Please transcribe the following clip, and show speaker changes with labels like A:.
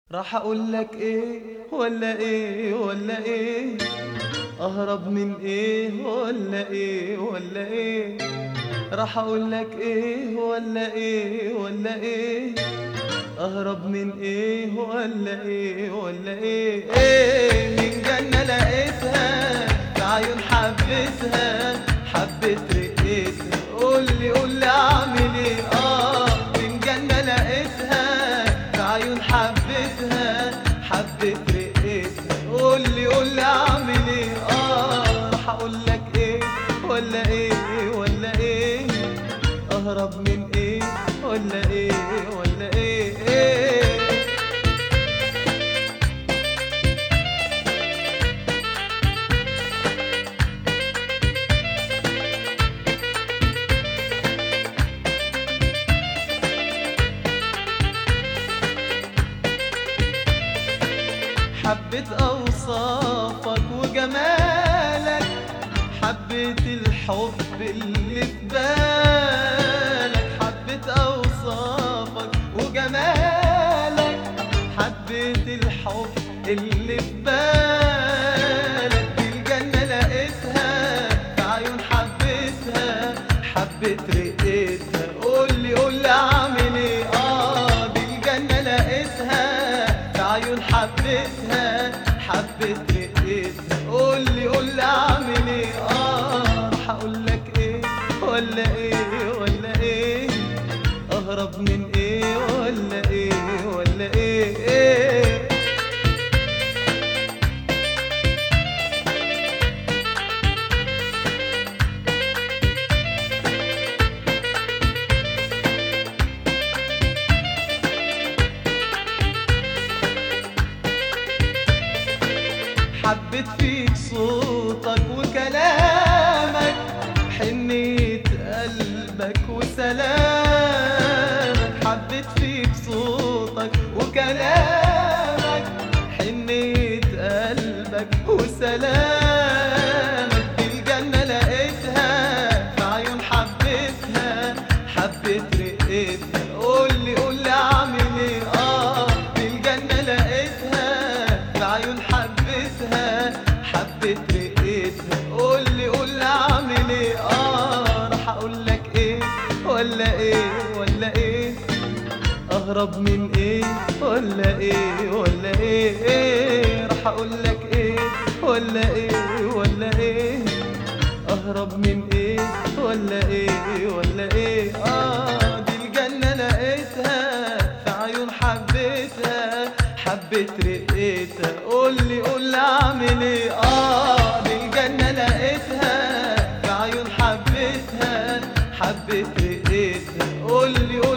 A: راح اقول لك ايه ولا ايه ولا ايه اهرب من ايه ولا ايه ولا ايه راح اقول لك ايه ولا ايه ولا ايه اهرب من ايه ولا ايه ولا ايه ايه من جنة لقيتها في عيون حبيتها حبيت رقيتها قول لي قول لي اعمل ايه اه من جنة لقيتها في عيون حبيتها حبيت رقيتها قول لي قول لي اعمل ايه اه راح اقول لك ايه ولا ايه ولا ايه اهرب من ايه ولا ايه ولا ايه, إيه حبيت اوصافك وجمالك حبيت الحب اللي في بالك حبيت اوصافك وجمالك حبيت الحب اللي في بالك في الجنة لقيتها في عيون حبيتها حبيت رقيتها قول لي قول لي اعمل ايه اه دي الجنة لقيتها في عيون حبيتها حبيت رقيتها قول لي قول لي اعمل ايه اه راح اقول لك ايه ولا ايه ولا ايه اهرب من ايه ولا ايه ولا ايه, إيه حبيت فيك صوتك وكلامك حنيت قلبك وسلامك حبيت فيك صوتك وكلامك حنيت قلبك وسلامك في الجنة لقيتها في عيون حبيتها حبيت رقيتها قول لي قول لي اعمل ايه اه في الجنة لقيتها في عيون حبيتها حبيت رقيتها قول لي قول لي اعمل ايه اه راح اقول لك ايه ولا ايه ولا ايه اهرب من ايه ولا ايه ولا ايه, إيه راح اقول لك ايه ولا ايه ولا ايه اهرب من ايه ولا ايه ولا ايه اه دي الجنة لقيتها في عيون حبيتها حبيت رقيتها قول لي قول لي اعمل ايه اه دي الجنة لقيتها في عيون حبيتها حبيت رقيتها قول لي